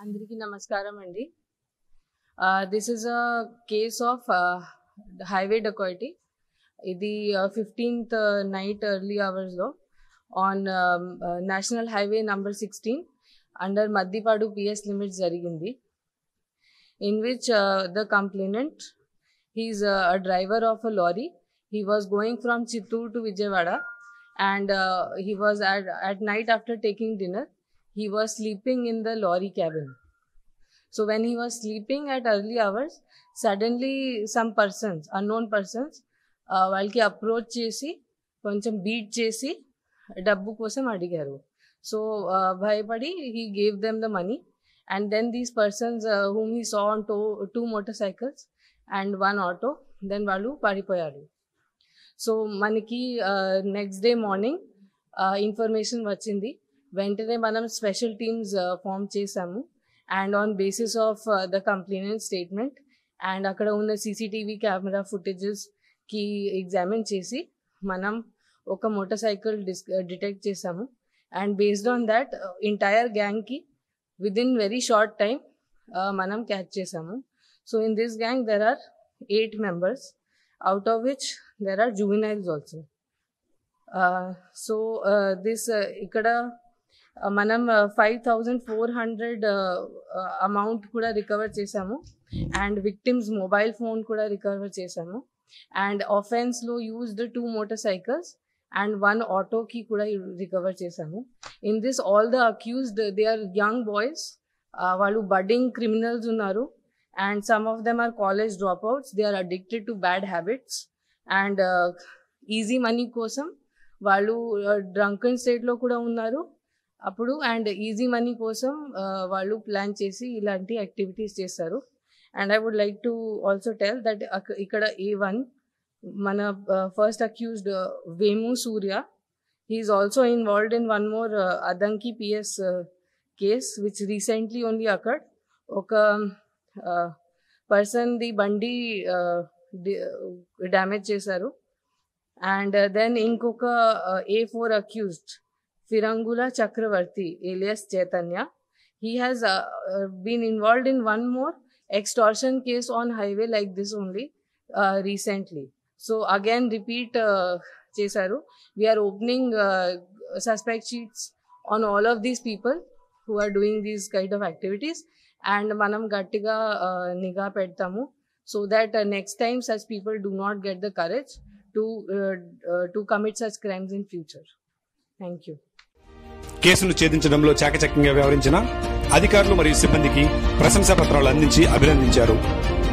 అందరికీ నమస్కారం అండి this is a case of highway dacoity ఇది ఫిఫ్టీన్త్ నైట్ ఎర్లీ అవర్స్లో on national highway number sixteen under Maddipadu PS limits జరిగింది in which the complainant he's a driver of a lorry he was going from Chittoor to Vijayawada and uh, he was at, at night after taking dinner he was sleeping in the lorry cabin so when he was sleeping at early hours suddenly some persons unknown persons uh, వాళ్ళకి approach చేసి కొంచెం beat చేసి డబ్బు కోసం అడిగారు so భయపడి he gave them the money and then these persons whom he saw on two two motorcycles and one auto then వాళ్ళు పారిపోయారు సో మనకి నెక్స్ట్ డే మార్నింగ్ ఇన్ఫర్మేషన్ వచ్చింది వెంటనే మనం స్పెషల్ టీమ్స్ ఫామ్ చేసాము and on basis of the complainant statement and అక్కడ ఉన్న CCTV camera ఫుటేజెస్కి ఎగ్జామిన్ చేసి మనం ఒక మోటార్ సైకిల్ డిస్ డిటెక్ట్ చేసాము and based on that entire గ్యాంగ్కి with in very short time మనం క్యాచ్ చేసాము so in this gang there are eight members out of which there are juveniles also. Uh, so uh, this ఇక్కడ మనం five thousand four hundred amount కూడా recover చేసాము and victims mobile phone కూడా recover చేసాము and ఆఫెన్స్లో used two motorcycles and one ఆటోకి కూడా recover చేసాము in this all the accused they are young boys వాళ్ళు బడ్డింగ్ క్రిమినల్స్ ఉన్నారు and some of them are college dropouts they are addicted to bad habits and uh, easy money కోసం వాళ్ళు drunken స్టేట్లో కూడా ఉన్నారు అప్పుడు అండ్ ఈజీ మనీ కోసం వాళ్ళు ప్లాన్ చేసి ఇలాంటి యాక్టివిటీస్ చేస్తారు and I would like to also tell that ఇక్కడ ఏ వన్ మన first accused Vemu Surya he's also involved in one more Addanki PS case which recently only occurred ఒక పర్సన్ది బండి డ్యామేజ్ చేశారు అండ్ దెన్ ఇంకొక A four accused Phirangula Chakravarthi alias Chaitanya he has been involved in one more extortion case on highway like this only recently so again repeat చేశారు we are opening suspect sheets on all of these people who are doing these kind of activities and మనం గట్టిగా నిఘా పెడతాము so that next time such people do not get the courage to to commit such crimes in future thank you కేసును ఛేదించడంలో చాకచక్యంగా వ్యవహరించిన అధికారులు మరియు సిబ్బందికి ప్రశంసా పత్రాలు అందించి అభినందించారు